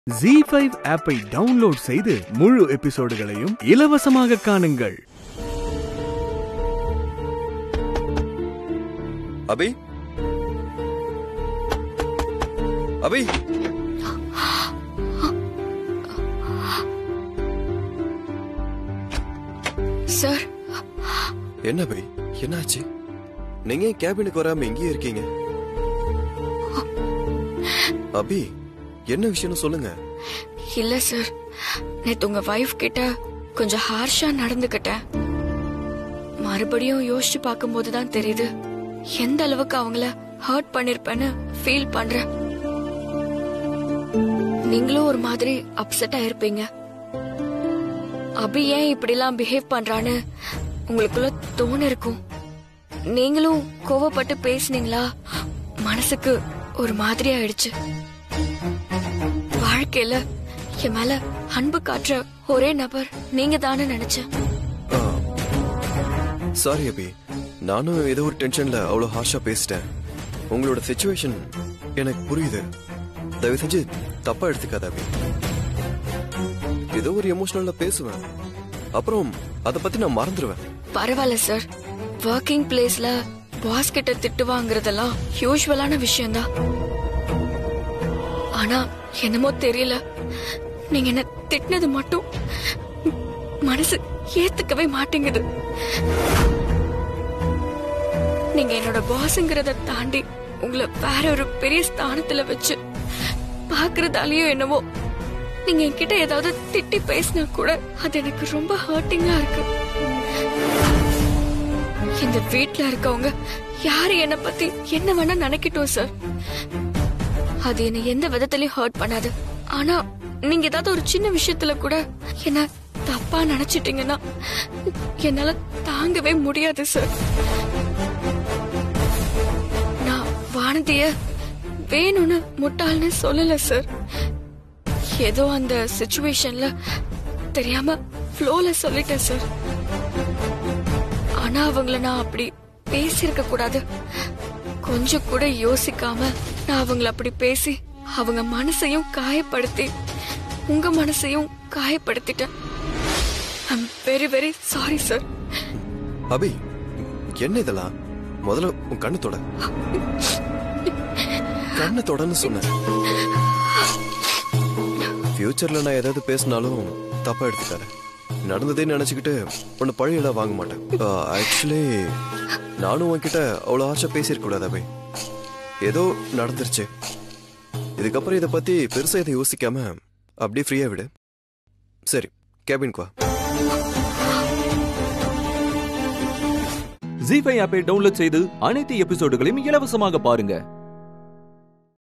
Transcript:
G five ஆப்பை download செய்து முழு எபிசோடுகளையும் இலவசமாக காணுங்கள் அபி அபி சார் என்ன அபி என்னாச்சு நீங்க ஏன் கேபினுக்கு வராம இங்கேயே இருக்கீங்க அபி என்ன விஷயம்னு சொல்லுங்க இல்ல சார் நேத்து உங்க வைஃப் கிட்ட கொஞ்சம் ஹார்ஷா நடந்துக்கிட்டேன் மறுபடியும் யோசிச்சு பார்க்கும்போது தான் தெரியுது எந்த அளவுக்கு அவங்கள ஹர்ட் பண்ணிருப்பேன்னு ஃபீல் பண்றேன் நீங்களும் ஒரு மாதிரி அப்செட்டா இருப்பீங்க அபி ஏன் இப்படிலாம் பிஹேவ் பண்றான்னு உங்களுக்குள்ள தோணு இருக்கும் நீங்களும் கோவப்பட்டு பேசுனீங்களா மனசுக்கு ஒரு மாதிரி ஆயிடுச்சு வாழ்க்கையில என் மேல அன்பு காட்டுற ஒரே நபர் நீங்க தானே நினைச்சேன் சாரி அபி நானும் ஏதோ ஒரு டென்ஷன்ல அவ்வளவு ஹார்ஷா பேசிட்டேன் உங்களோட சுச்சுவேஷன் எனக்கு புரியுது தயவு செஞ்சு தப்பா எடுத்துக்காத அபி ஏதோ ஒரு எமோஷனல்ல பேசுவேன் அப்புறம் அத பத்தி நான் மறந்துடுவேன் பரவாயில்ல சார் ஒர்க்கிங் பிளேஸ்ல பாஸ் கிட்ட திட்டு வாங்குறதெல்லாம் யூஸ்வலான விஷயம்தான் ஆனா என்னமோ தெரியல நீங்க என்ன திட்டினது மட்டும் மனசு ஏத்துக்கவே மாட்டேங்குது நீங்க என்னோட பாஸ்ங்கிறத தாண்டி உங்களை வேற ஒரு பெரிய ஸ்தானத்துல வச்சு பாக்குறதாலயோ என்னவோ நீங்க என்கிட்ட ஏதாவது திட்டி பேசினா கூட அது எனக்கு ரொம்ப ஹர்ட்டிங்கா இருக்கு இந்த வீட்ல இருக்கவங்க யாரு என்ன பத்தி என்ன வேணா நினைக்கட்டும் சார் அது என்ன எந்த விதத்திலயும் ஹர்ட் பண்ணாது ஆனா நீங்க ஏதாவது ஒரு சின்ன விஷயத்துல கூட என்ன தப்பா நினைச்சிட்டீங்கன்னா என்னால தாங்கவே முடியாது சார் நான் வானதிய வேணும்னு முட்டாள்னு சொல்லல சார் ஏதோ அந்த சுச்சுவேஷன்ல தெரியாம ஃப்ளோல சொல்லிட்டேன் சார் ஆனா அவங்கள நான் அப்படி பேசியிருக்க கூடாது கொஞ்சம் கூட யோசிக்காம நான் அவங்கள அப்படி பேசி அவங்க மனசையும் காயப்படுத்தி உங்க மனசையும் காயப்படுத்திட்டேன் I'm very very sorry sir Abhi என்ன இதெல்லாம் முதல்ல உன் கண்ணு தொட கண்ணை தொடன்னு சொன்னேன் ஃபியூச்சர்ல நான் ஏதாவது பேசினாலும் தப்பா எடுத்துக்காத நடந்ததே நினைச்சுக்கிட்டு உன்னை பழையெல்லாம் வாங்க மாட்டேன் ஆக்சுவலி நானும் உன்கிட்ட அவ்வளோ ஆசை பேசியிருக்க கூடாது அபி ஏதோ நடந்துருச்சு இதுக்கப்புறம் இதை பத்தி பெருசா இதை யோசிக்காம அப்படியே ஃப்ரீயா விடு சரி கேபின்க்கு வா ஜி ஃபைவ் ஆப்பை டவுன்லோட் செய்து அனைத்து எபிசோடுகளையும் இலவசமாக பாருங்க